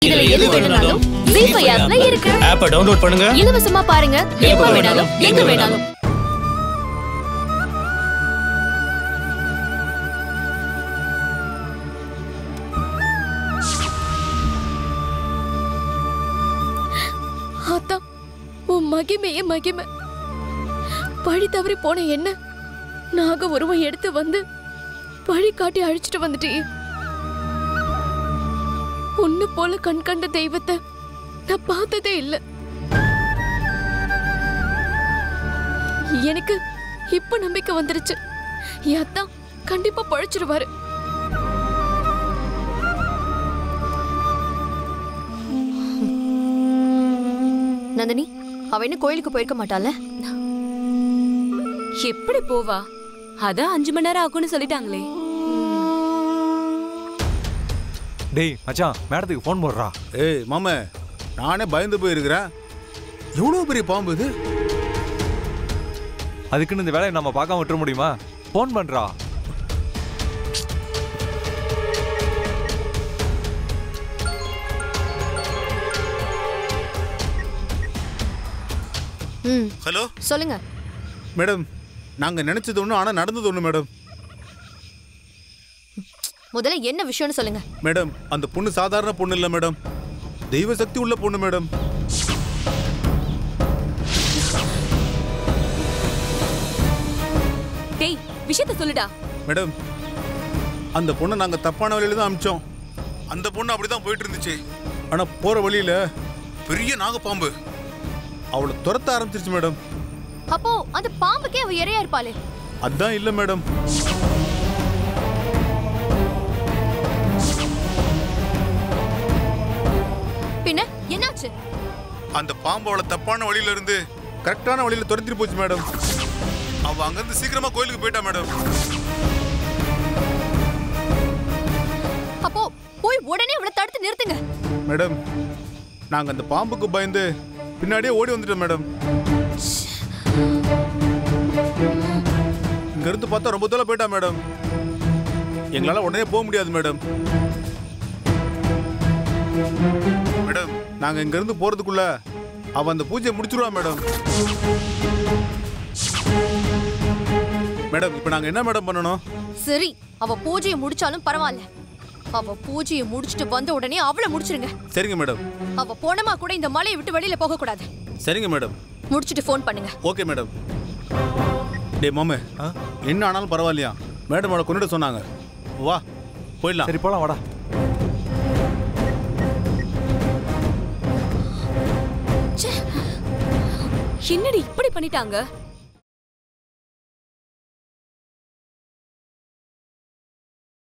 இதுல எது வேணும்னாலும் ஜீபே ஆப்ல இருக்கு ஆப்பை டவுன்லோட் பண்ணுங்க இலவசமா பாருங்க எப்ப வேணாலும் எங்க வேணாலும் அதான் உன் மகிமையே மகிமை வழி தவறி போன என்ன நாக உருவம் எடுத்து வந்து வழி காட்டி அழிச்சிட்டு வந்துட்டியே உன்னை போல கண் கண்ட தெய்வத்தை நான் பார்த்ததே இல்ல எனக்கு இப்ப நம்பிக்கை வந்துருச்சு என் அத்தான் கண்டிப்பா பழைச்சிருவாரு நந்தினி அவ இன்னும் கோயிலுக்கு போயிருக்க மாட்டாள எப்படி போவா அதான் அஞ்சு மணி நேரம் ஆகும்னு சொல்லிட்டாங்களே டேய் மச்சான் மேடத்துக்கு ஃபோன் போடுறா ஏய் மாமே நானே பயந்து போயிருக்கிறேன் எவ்வளோ பெரிய பாம்பு இது அதுக்குன்னு இந்த வேலையை நம்ம பார்க்காம விட்டுற முடியுமா ஃபோன் பண்றா ம் ஹலோ சொல்லுங்க மேடம் நாங்கள் நினச்சது ஒன்று ஆனால் நடந்தது ஒன்று மேடம் முதல்ல என்ன விஷயம்னு சொல்லுங்க மேடம் அந்த பொண்ணு சாதாரண பொண்ணு இல்லை மேடம் தெய்வ சக்தி உள்ள பொண்ணு மேடம் டேய் விஷயத்த சொல்லுடா மேடம் அந்த பொண்ணை நாங்கள் தப்பான வழியில தான் அமிச்சோம் அந்த பொண்ணு அப்படி தான் போயிட்டு இருந்துச்சு ஆனால் போகிற வழியில் பெரிய நாகப்பாம்பு அவளை துரத்த ஆரம்பிச்சிருச்சு மேடம் அப்போ அந்த பாம்புக்கே அவ இறையா இருப்பாளே அதான் இல்லை மேடம் பின்ன என்னாச்சு அந்த பாம்பு அவளை தப்பான வழியில இருந்து கரெக்டான வழியில துரத்திட்டு போச்சு மேடம் அவ அங்கிருந்து சீக்கிரமா கோயிலுக்கு போயிட்டா மேடம் அப்போ போய் உடனே அவளை தடுத்து நிறுத்துங்க மேடம் நாங்க அந்த பாம்புக்கு பயந்து பின்னாடியே ஓடி வந்துட்டோம் மேடம் இங்க இருந்து பார்த்தா ரொம்ப தூரம் போயிட்டா மேடம் எங்களால உடனே போக முடியாது மேடம் மேடம் நாங்க இங்க இருந்து போறதுக்குள்ள அவ அந்த பூஜையை முடிச்சிருவா மேடம் மேடம் இப்போ நாங்க என்ன மேடம் பண்ணணும் சரி அவ பூஜையை முடிச்சாலும் பரவாயில்ல அவ பூஜையை முடிச்சிட்டு வந்த உடனே அவளை முடிச்சிருங்க சரிங்க மேடம் அவ போனமா கூட இந்த மலையை விட்டு வெளியில போக கூடாது சரிங்க மேடம் முடிச்சிட்டு ஃபோன் பண்ணுங்க ஓகே மேடம் டேய் மாமே என்ன ஆனாலும் பரவாயில்லையா மேடம் அவளை கொண்டுட்டு சொன்னாங்க வா போயிடலாம் சரி போலாம் வாடா என்னடி இப்படி பண்ணிட்டாங்க